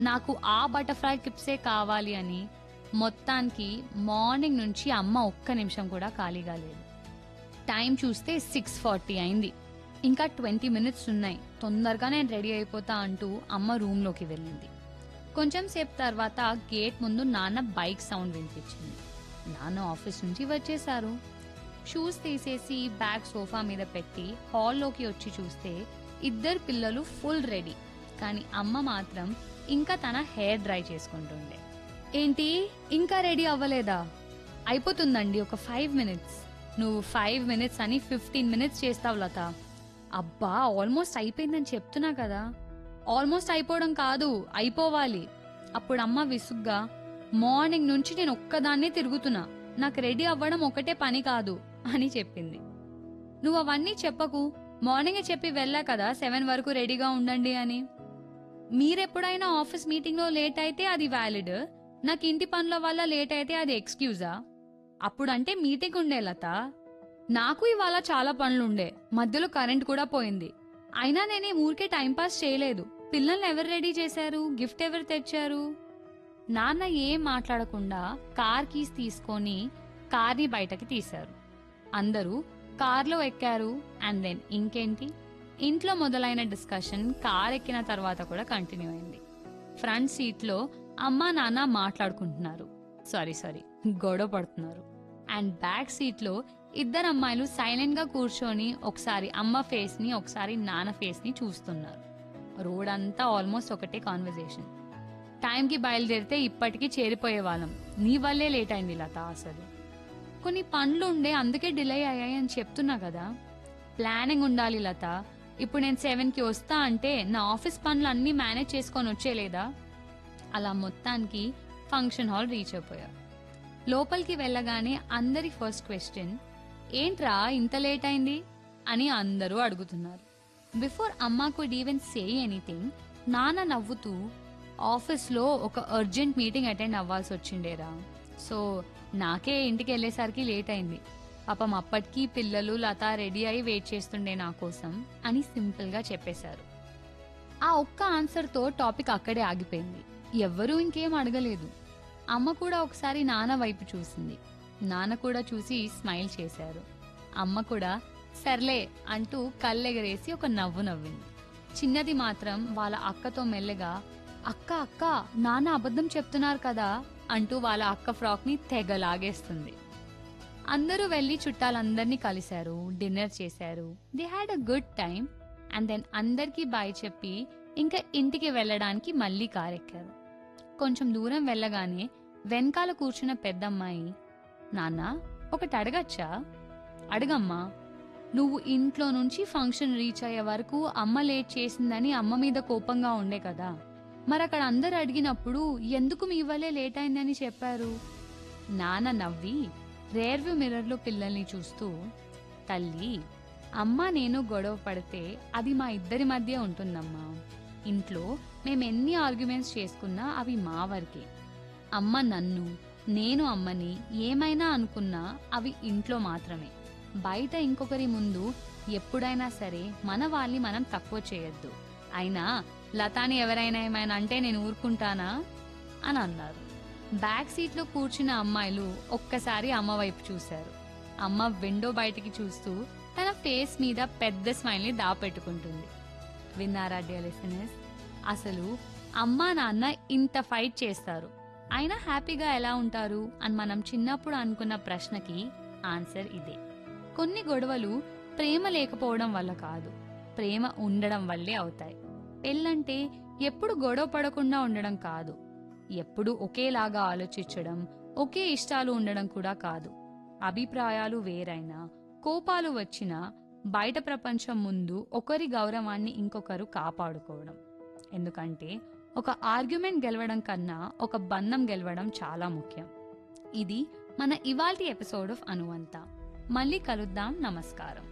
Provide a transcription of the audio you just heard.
నాకు ఆ బటర్ఫ్లై క్లిప్సే కావాలి అని మొత్తానికి మార్నింగ్ నుంచి అమ్మ ఒక్క నిమిషం కూడా ఖాళీగా లేదు టైం చూస్తే సిక్స్ ఫార్టీ అయింది ఇంకా ట్వంటీ మినిట్స్ ఉన్నాయి తొందరగా నేను రెడీ అయిపోతా అంటూ అమ్మ రూమ్లోకి వెళ్ళింది కొంచెం సేపు తర్వాత గేట్ ముందు నాన్న బైక్ సౌండ్ వినిపించింది నాన్న ఆఫీస్ నుంచి వచ్చేశారు షూస్ తీసేసి బ్యాగ్ సోఫా మీద పెట్టి హాల్లోకి వచ్చి చూస్తే ఇద్దరు పిల్లలు ఫుల్ రెడీ కానీ అమ్మ మాత్రం ఇంకా తన హెయిర్ డ్రై చేసుకుంటుండే ఏంటి ఇంకా రెడీ అవ్వలేదా అయిపోతుందండి ఒక ఫైవ్ మినిట్స్ నువ్వు ఫైవ్ మినిట్స్ అని ఫిఫ్టీన్ మినిట్స్ చేస్తావు లత అబ్బా ఆల్మోస్ట్ అయిపోయిందని చెప్తున్నా కదా ఆల్మోస్ట్ అయిపోవడం కాదు అయిపోవాలి అప్పుడు అమ్మ విసుగ్గా మార్నింగ్ నుంచి నేను ఒక్కదాన్నే తిరుగుతున్నా నాకు రెడీ అవ్వడం ఒకటే పని కాదు అని చెప్పింది నువ్వు అవన్నీ చెప్పకు మార్నింగే చెప్పి వెళ్ళా కదా సెవెన్ వరకు రెడీగా ఉండండి అని మీరెప్పుడైనా ఆఫీస్ మీటింగ్లో లేట్ అయితే అది వ్యాలిడ్ నాకు ఇంటి పనుల వల్ల లేట్ అయితే అది ఎక్స్క్యూజా అప్పుడంటే మీటింగ్ ఉండే లత నాకు ఇవాళ చాలా పనులుండే మధ్యలో కరెంట్ కూడా పోయింది అయినా నేనే ఊరికే టైంపాస్ చేయలేదు పిల్లల్ని ఎవరు రెడీ చేశారు గిఫ్ట్ ఎవరు తెచ్చారు నాన్న ఏం మాట్లాడకుండా కార్ కీస్ తీసుకొని కార్ని బయటకి తీశారు అందరూ కార్లో ఎక్కారు అండ్ దెన్ ఇంకేంటి ఇంట్లో మొదలైన డిస్కషన్ కార్ ఎక్కిన తర్వాత కూడా కంటిన్యూ అయింది ఫ్రంట్ సీట్లో అమ్మా నాన్న మాట్లాడుకుంటున్నారు సారీ సారీ గొడవ పడుతున్నారు అండ్ బ్యాక్ సీట్లో ఇద్దరు అమ్మాయిలు సైలెంట్ గా కూర్చొని ఒకసారి అమ్మ ఫేస్ ని ఒకసారి నాన్న ఫేస్ ని చూస్తున్నారు రోడ్ అంతా ఆల్మోస్ట్ ఒకటే కాన్వర్జేషన్ టైంకి బయలుదేరితే ఇప్పటికీ చేరిపోయే వాళ్ళం నీ వల్లే లేట్ అయింది లత అసలు కొన్ని పనులు ఉండే అందుకే డిలే అయ్యాయి అని చెప్తున్నా కదా ప్లానింగ్ ఉండాలి లత ఇప్పుడు నేను సెవెన్కి వస్తా అంటే నా ఆఫీస్ పనులు అన్నీ మేనేజ్ చేసుకొని వచ్చేలేదా అలా మొత్తానికి ఫంక్షన్ హాల్ రీచ్ అయిపోయారు లోపలికి వెళ్ళగానే అందరి ఫస్ట్ క్వశ్చన్ ఏంట్రా ఇంత లేట్ అయింది అని అందరూ అడుగుతున్నారు బిఫోర్ అమ్మా కుడ్ ఈవెన్ సే ఎనీథింగ్ నాన్న నవ్వుతూ ఆఫీస్లో ఒక అర్జెంట్ మీటింగ్ అటెండ్ అవ్వాల్సి వచ్చిండేరా సో నాకే ఇంటికి వెళ్ళేసరికి లేట్ అయింది పాపం అప్పటికీ పిల్లలు లత రెడీ అయి వెయిట్ చేస్తుండే నా కోసం అని సింపుల్గా చెప్పేశారు ఆ ఒక్క ఆన్సర్తో టాపిక్ అక్కడే ఆగిపోయింది ఎవ్వరూ ఇంకేం అడగలేదు అమ్మ కూడా ఒకసారి నాన్న వైపు చూసింది నాన్న కూడా చూసి స్మైల్ చేశారు అమ్మ కూడా సర్లే అంటూ కళ్ళెగరేసి ఒక నవ్వు నవ్వింది చిన్నది మాత్రం వాళ్ళ అక్కతో మెల్లగా అక్క అక్క నాన్న అబద్ధం చెప్తున్నారు కదా అంటూ వాళ్ళ అక్క ఫ్రాక్ ని తెగ లాగేస్తుంది అందరూ వెళ్ళి చుట్టాలందరినీ కలిశారు డిన్నర్ చేశారు they had a good time and then అందరికీ బాయ్ చెప్పి ఇంకా ఇంటికి వెళ్ళడానికి మళ్ళీ కారెక్కారు కొంచెం దూరం వెళ్ళగానే వెనకాల కూర్చున్న పెద్దమ్మాయి నాన్న ఒకటి అడగచ్చా అడగమ్మా నువ్వు ఇంట్లో నుంచి ఫంక్షన్ రీచ్ అయ్యే వరకు అమ్మ లేట్ చేసిందని అమ్మ మీద కోపంగా ఉండే కదా మరి అక్కడ అందరు అడిగినప్పుడు ఎందుకు మీ వల్లే లేట్ అయిందని చెప్పారు నాన్న నవ్వి రేర్వ్యూ మిర్రర్లో పిల్లల్ని చూస్తూ తల్లి అమ్మ నేను గొడవ పడితే అది మా ఇద్దరి మధ్య ఉంటుందమ్మా ఇంట్లో మేము ఎన్ని ఆర్గ్యుమెంట్స్ చేసుకున్నా అవి మా వరకే అమ్మ నన్ను నేను అమ్మని ఏమైనా అనుకున్నా అవి ఇంట్లో మాత్రమే బయట ఇంకొకరి ముందు ఎప్పుడైనా సరే మన వాళ్ళని మనం తక్కువ చేయొద్దు అయినా లతాని ఎవరైనా ఏమైనా అంటే నేను ఊరుకుంటానా అని అన్నారు బ్యాక్ సీట్లో కూర్చున్న అమ్మాయిలు ఒక్కసారి అమ్మ వైపు చూశారు అమ్మ విండో బయటికి చూస్తూ తన ఫేస్ మీద పెద్ద స్మైల్ని దాపెట్టుకుంటుంది విన్నారా డియర్ లిసనర్స్ అసలు అమ్మా నాన్న ఇంత ఫైట్ చేస్తారు అయినా హ్యాపీగా ఎలా ఉంటారు అని మనం చిన్నప్పుడు అనుకున్న ప్రశ్నకి ఆన్సర్ ఇదే కొన్ని గొడవలు ప్రేమ లేకపోవడం వల్ల కాదు ప్రేమ ఉండడం వల్లే అవుతాయి పెళ్ళంటే ఎప్పుడు గొడవ పడకుండా ఉండడం కాదు ఎప్పుడు ఒకేలాగా ఆలోచించడం ఒకే ఇష్టాలు ఉండడం కూడా కాదు అభిప్రాయాలు వేరైనా కోపాలు వచ్చినా బయట ప్రపంచం ముందు ఒకరి గౌరవాన్ని ఇంకొకరు కాపాడుకోవడం ఎందుకంటే ఒక ఆర్గ్యుమెంట్ గెలవడం కన్నా ఒక బంధం గెలవడం చాలా ముఖ్యం ఇది మన ఇవాల్టి ఎపిసోడ్ ఆఫ్ అనువంత మళ్ళీ కలుద్దాం నమస్కారం